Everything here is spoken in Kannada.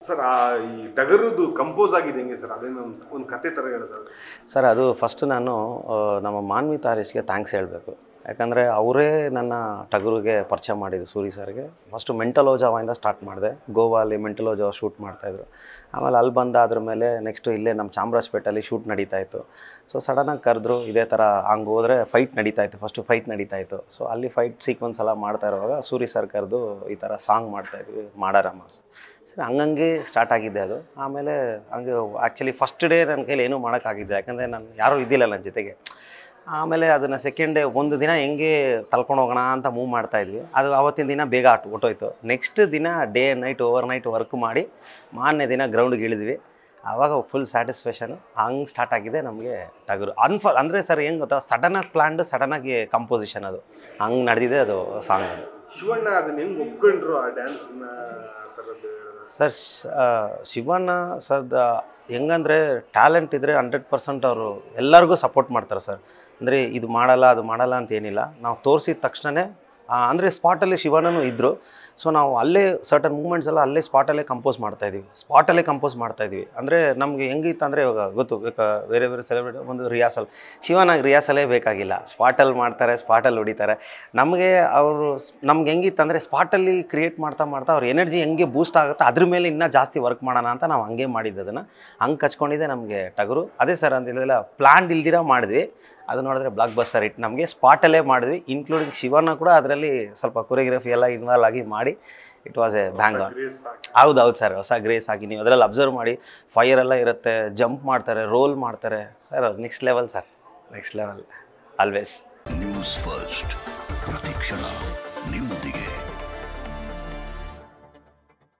ಸರ್ ಆ ಈ ಟಗರುದು ಕಂಪೋಸ್ ಆಗಿದೆ ಹೆಂಗೆ ಸರ್ ಅದೇನೋ ಒಂದು ಒಂದು ಕತೆ ಥರ ಹೇಳಿದ್ರೆ ಸರ್ ಅದು ಫಸ್ಟ್ ನಾನು ಆ, ನಮ್ಮ ಮಾನ್ವಿ ತಾರೀಸ್ಗೆ ಥ್ಯಾಂಕ್ಸ್ ಹೇಳಬೇಕು ಯಾಕಂದರೆ ಅವರೇ ನನ್ನ ಟಗರುಗೆ ಪರಿಚಯ ಮಾಡಿದ್ದು ಸೂರಿ ಸರ್ಗೆ ಫಸ್ಟು ಮೆಂಟಲ್ ಓಜಾವಿಂದ ಸ್ಟಾರ್ಟ್ ಮಾಡಿದೆ ಗೋವಾಲಿ ಮೆಂಟಲ್ ಓಜಾವ ಶೂಟ್ ಮಾಡ್ತಾಯಿದ್ರು ಆಮೇಲೆ ಅಲ್ಲಿ ಬಂದಾದ್ರ ಮೇಲೆ ನೆಕ್ಸ್ಟು ಇಲ್ಲೇ ನಮ್ಮ ಚಾಮರಾಜಪೇಟೆಯಲ್ಲಿ ಶೂಟ್ ನಡೀತಾ ಇತ್ತು ಸೊ ಸಡನ್ನಾಗಿ ಕರೆದ್ರು ಇದೇ ಥರ ಹಂಗೆ ಹೋದರೆ ಫೈಟ್ ನಡೀತಾ ಇತ್ತು ಫಸ್ಟು ಫೈಟ್ ನಡೀತಾ ಇತ್ತು ಸೊ ಅಲ್ಲಿ ಫೈಟ್ ಸೀಕ್ವೆನ್ಸ್ ಎಲ್ಲ ಮಾಡ್ತಾ ಇರುವಾಗ ಸೂರಿ ಸರ್ ಕರೆದು ಈ ಥರ ಸಾಂಗ್ ಮಾಡ್ತಾಯಿದ್ವಿ ಮಾಡಾರಮ್ಮ ಸರಿ ಹಂಗಂಗೆ ಸ್ಟಾರ್ಟ್ ಆಗಿದ್ದೆ ಅದು ಆಮೇಲೆ ಹಂಗೆ ಆ್ಯಕ್ಚುಲಿ ಫಸ್ಟ್ ಡೇ ನನ್ನ ಕೈಲಿ ಏನೂ ಮಾಡೋಕ್ಕಾಗಿದ್ದೆ ಯಾಕಂದರೆ ನಾನು ಯಾರೂ ಇದ್ದಿಲ್ಲ ನನ್ನ ಜೊತೆಗೆ ಆಮೇಲೆ ಅದನ್ನು ಸೆಕೆಂಡ್ ಡೇ ಒಂದು ದಿನ ಹೆಂಗೆ ತಳ್ಕೊಂಡು ಹೋಗೋಣ ಅಂತ ಮೂವ್ ಮಾಡ್ತಾ ಇದ್ವಿ ಅದು ಆವತ್ತಿನ ದಿನ ಬೇಗ ಆಟ ಹೊಟ್ಟೋಯ್ತು ನೆಕ್ಸ್ಟ್ ದಿನ day night overnight work ಮಾಡಿ ಮಾರನೇ ದಿನ ಗ್ರೌಂಡ್ಗೆ ಇಳಿದ್ವಿ ಆವಾಗ ಫುಲ್ ಸ್ಯಾಟಿಸ್ಫ್ಯಾಷನ್ ಹಂಗೆ ಸ್ಟಾರ್ಟ್ ಆಗಿದೆ ನಮಗೆ ಟಗರು ಅನ್ಫ ಅಂದರೆ ಸರ್ ಹೆಂಗೆ ಗೊತ್ತಾ ಸಡನ್ನಾಗಿ ಪ್ಲ್ಯಾಂಡ್ ಸಡನ್ನಾಗಿ ಕಂಪೋಸಿಷನ್ ಅದು ಹಂಗೆ ನಡೆದಿದೆ ಅದು ಸಾಂಗ್ ಅದು ಶಿವಣ್ಣ ಅದನ್ನ ಹೆಂಗೆ ಒಪ್ಕೊಂಡ್ರು ಆ ಡ್ಯಾನ್ಸ್ನ ಆ ಥರದ್ದು ಹೇಳಿದ್ರೆ ಸರ್ ಶ- ಆ, ಶಿವಣ್ಣ ಸರ್ದ ಹೆಂಗಂದರೆ ಟ್ಯಾಲೆಂಟ್ ಇದ್ದರೆ ಹಂಡ್ರೆಡ್ ಪರ್ಸೆಂಟ್ ಅವರು ಎಲ್ಲರಿಗೂ ಸಪೋರ್ಟ್ ಮಾಡ್ತಾರೆ ಸರ್ ಅಂದರೆ ಇದು ಮಾಡಲ್ಲ ಅದು ಮಾಡಲ್ಲ ಅಂತ ಏನಿಲ್ಲ ನಾವು ತೋರಿಸಿದ ತಕ್ಷಣವೇ ಅಂದರೆ ಸ್ಪಾಟಲ್ಲಿ ಶಿವಣ್ಣನೂ ಇದ್ದರು ಸೊ ನಾವು ಅಲ್ಲೇ ಸರ್ಟನ್ ಮೂಮೆಂಟ್ಸ್ ಎಲ್ಲ ಅಲ್ಲೇ ಸ್ಪಾಟಲ್ಲೇ ಕಂಪೋಸ್ ಮಾಡ್ತಾ ಇದೀವಿ ಸ್ಪಾಟಲ್ಲೇ ಕಂಪೋಸ್ ಮಾಡ್ತಾ ಇದೀವಿ ಅಂದರೆ ನಮಗೆ ಹೆಂಗಿತ್ತು ಅಂದರೆ ಇವಾಗ ಗೊತ್ತು ಈಗ ಬೇರೆ ಬೇರೆ ಸೆಲೆಬ್ರಿಟಿ ಒಂದು ರಿಯಾಸಲ್ ಶಿವನಾಗಿ ರಿಯಾಸಲೇ ಬೇಕಾಗಿಲ್ಲ ಸ್ಪಾಟಲ್ಲಿ ಮಾಡ್ತಾರೆ ಸ್ಪಾಟಲ್ಲಿ ಹೊಡಿತಾರೆ ನಮಗೆ ಅವರು ನಮ್ಗೆ ಹೆಂಗಿತ್ತು ಅಂದರೆ ಸ್ಪಾಟಲ್ಲಿ ಕ್ರಿಯೇಟ್ ಮಾಡ್ತಾ ಮಾಡ್ತಾ ಅವ್ರ ಎನರ್ಜಿ ಹೆಂಗೆ ಬೂಸ್ಟ್ ಆಗುತ್ತೋ ಅದ್ರ ಮೇಲೆ ಇನ್ನೂ ಜಾಸ್ತಿ ವರ್ಕ್ ಮಾಡೋಣ ಅಂತ ನಾವು ಹಂಗೆ ಮಾಡಿದ್ದು ಅದನ್ನು ಹಂಗೆ ಕಚ್ಕೊಂಡಿದೆ ನಮಗೆ ಟಗರು ಅದೇ ಸರ್ ಅಂತಿಲ್ಲ ಪ್ಲ್ಯಾನ್ ಇಲ್ದಿರ ಮಾಡಿದ್ವಿ ಅದು ನೋಡಿದ್ರೆ ಬ್ಲಾಕ್ ಬಸ್ಟರ್ ಇಟ್ ನಮಗೆ ಸ್ಪಾಟಲ್ಲೇ ಮಾಡಿದ್ವಿ ಇನ್ಕ್ಲೂಡಿಂಗ್ ಶಿವಣ್ಣ ಕೂಡ ಅದರಲ್ಲಿ ಸ್ವಲ್ಪ ಕೊರಿಯೋಗ್ರಫಿ ಎಲ್ಲ ಇನ್ವಾಲ್ವ್ ಆಗಿ ಮಾಡಿ it was a bang on grace ಹಾಕಿ ಹೌದು ಹೌದು ಸರ್ ಹೊಸ ಗ್ರೇಸ್ ಹಾಕಿ ನೀವು ಅದರಲ್ಲಿ ಅಬ್ಸರ್ವ್ ಮಾಡಿ ಫೈರ್ ಎಲ್ಲ ಇರುತ್ತೆ ಜಂಪ್ ಮಾಡ್ತಾರೆ ರೋಲ್ ಮಾಡ್ತಾರೆ sir next level sir next level always news first ಪ್ರತಿಕ್ಷಣ